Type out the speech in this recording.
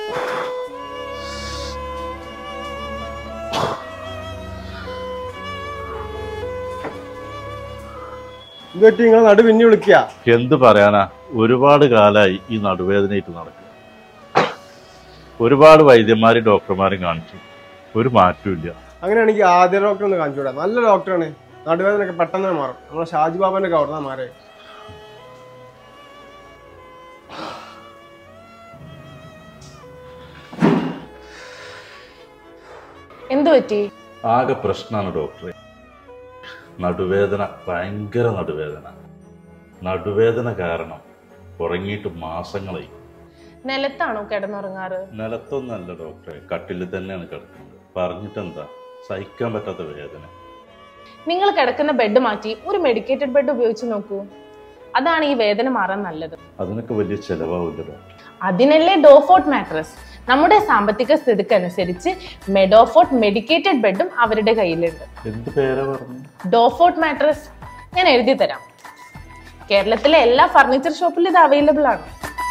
ഇത് പറ്റി നിങ്ങൾ നടു പിന്നെ വിളിക്കുക എന്ത് പറയാനാ ഒരുപാട് കാലമായി ഈ നടുവേദനയായിട്ട് നടക്കുക ഒരുപാട് വൈദ്യന്മാരും ഡോക്ടർമാരും കാണിച്ചു ഒരു മാറ്റവും ഇല്ല അങ്ങനെയാണെങ്കിൽ ആദ്യ ഡോക്ടർ ഒന്ന് കാണിച്ചുകൂടാ നല്ല ഡോക്ടറാണ് നടുവേദനയൊക്കെ പെട്ടെന്ന് മാറും നമ്മളെ ഷാജി ബാബന്റെ ഒക്കെ അവിടെ മാറേ എന്തു പറ്റി ആകെ പ്രശ്നമാണ് ഡോക്ടറെ നടുവേദന ഭയങ്കര നടുവേദന നടുവേദന കാരണം ഉറങ്ങിയിട്ട് മാസങ്ങളായി നിലത്താണോ കിടന്നുറങ്ങാറ് നിലത്തൊന്നല്ല ഡോക്ടറെ കട്ടിൽ തന്നെയാണ് കിടക്കുന്നത് പറഞ്ഞിട്ടെന്താ സഹിക്കാൻ പറ്റാത്ത വേദന നിങ്ങൾ കിടക്കുന്ന ബെഡ് മാറ്റി ഒരു മെഡിക്കേറ്റഡ് ബെഡ് ഉപയോഗിച്ച് നോക്കൂ അതാണ് ഈ വേദന മാറാൻ നല്ലത് അതിനൊക്കെ വലിയ ചിലവാവില്ല ഡോക്ടർ അതിനല്ലേ ഡോഫോർട്ട് മാട്രസ് നമ്മുടെ സാമ്പത്തിക സ്ഥിതിക്കനുസരിച്ച് മെഡോഫോർട്ട് മെഡിക്കേറ്റഡ് ബെഡും അവരുടെ കയ്യിലുണ്ട് എന്ത് പേരാ പറഞ്ഞു ഡോഫോർട്ട് മാട്രസ് ഞാൻ എഴുതി തരാം കേരളത്തിലെ എല്ലാ ഫർണിച്ചർ ഷോപ്പിലും ഇത് അവൈലബിൾ ആണ്